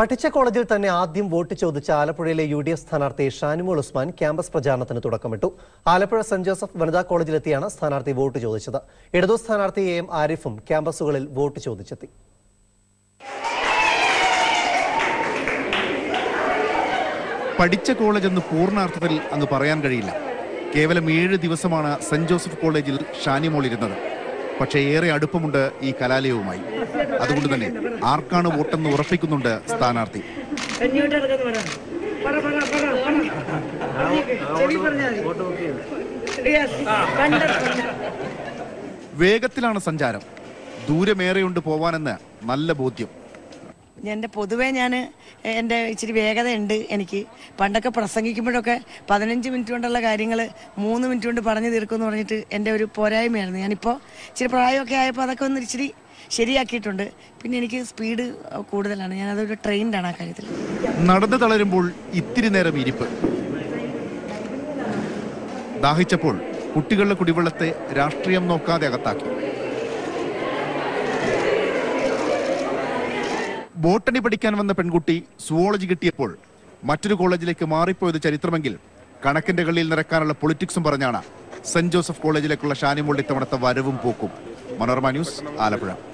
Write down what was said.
പഠിച്ച കോളേജിൽ തന്നെ ആദ്യം വോട്ട് ചോദിച്ച ആലപ്പുഴയിലെ യു ഡി എഫ് സ്ഥാനാർത്ഥി ഷാനിമോൾ ഉസ്മാൻ ക്യാമ്പസ് പ്രചാരണത്തിന് തുടക്കമിട്ടു ആലപ്പുഴ സെന്റ് ജോസഫ് വനിതാ കോളേജിലെത്തിയാണ് സ്ഥാനാർത്ഥി വോട്ട് ചോദിച്ചത് ഇടതു സ്ഥാനാർത്ഥി എ എം ആരിഫും ക്യാമ്പസുകളിൽ വോട്ട് ചോദിച്ചെത്തി പഠിച്ച കോളേജ് എന്ന് പൂർണ്ണാർത്ഥത്തിൽ അങ്ങ് പറയാൻ കഴിയില്ല കേവലം ഏഴ് ദിവസമാണ് സെന്റ് ജോസഫ് കോളേജിൽ ഷാനിമോൾ ഇരുന്നത് പക്ഷേ ഏറെ അടുപ്പമുണ്ട് ഈ കലാലയവുമായി അതുകൊണ്ട് തന്നെ ആർക്കാണ് വോട്ടെന്ന് ഉറപ്പിക്കുന്നുണ്ട് സ്ഥാനാർത്ഥി കഞ്ഞിയോട്ട് ഇറക്കുന്നു പറ പറ പറ പറ പറ പറഞ്ഞേക്ക്. ചെവി പറഞ്ഞാൽ മതി Yes. കണ്ടത് പറഞ്ഞാ. വേഗത്തിലാണ് സഞ്ചാരം ദൂരമേറെയുണ്ട് പോവാനെന്ന് നല്ല ബോധ്യം എൻ്റെ പൊതുവേ ഞാൻ എൻ്റെ ഇച്ചിരി വേഗതയുണ്ട് എനിക്ക് പണ്ടൊക്കെ പ്രസംഗിക്കുമ്പോഴൊക്കെ പതിനഞ്ച് മിനിറ്റ് കൊണ്ടുള്ള കാര്യങ്ങൾ മൂന്ന് മിനിറ്റ് കൊണ്ട് പറഞ്ഞു തീർക്കുമെന്ന് പറഞ്ഞിട്ട് എൻ്റെ ഒരു പോരായ്മയായിരുന്നു ഞാനിപ്പോൾ ഇച്ചിരി പ്രായമൊക്കെ ആയപ്പോൾ അതൊക്കെ ഒന്ന് ഇച്ചിരി ശരിയാക്കിയിട്ടുണ്ട് പിന്നെ എനിക്ക് സ്പീഡ് കൂടുതലാണ് ഞാനതൊരു ട്രെയിൻഡാണ് ആ കാര്യത്തിൽ നടന്നു തളരുമ്പോൾ ഇത്തിരി നേരം ഇരിപ്പ് ദാഹിച്ചപ്പോൾ കുട്ടികളുടെ കുടിവെള്ളത്തെ രാഷ്ട്രീയം നോക്കാതെ അകത്താക്കി ബോട്ടണി പഠിക്കാൻ വന്ന പെൺകുട്ടി സുവോളജി കിട്ടിയപ്പോൾ മറ്റൊരു കോളേജിലേക്ക് മാറിപ്പോയത് ചരിത്രമെങ്കിൽ കണക്കിന്റെ കളിയിൽ നിറക്കാനുള്ള പൊളിറ്റിക്സും പറഞ്ഞാണ് സെന്റ് ജോസഫ് കോളേജിലേക്കുള്ള ഷാനിമോൾ ഇത്തവണത്തെ വരവും പോക്കും മനോരമ ന്യൂസ് ആലപ്പുഴ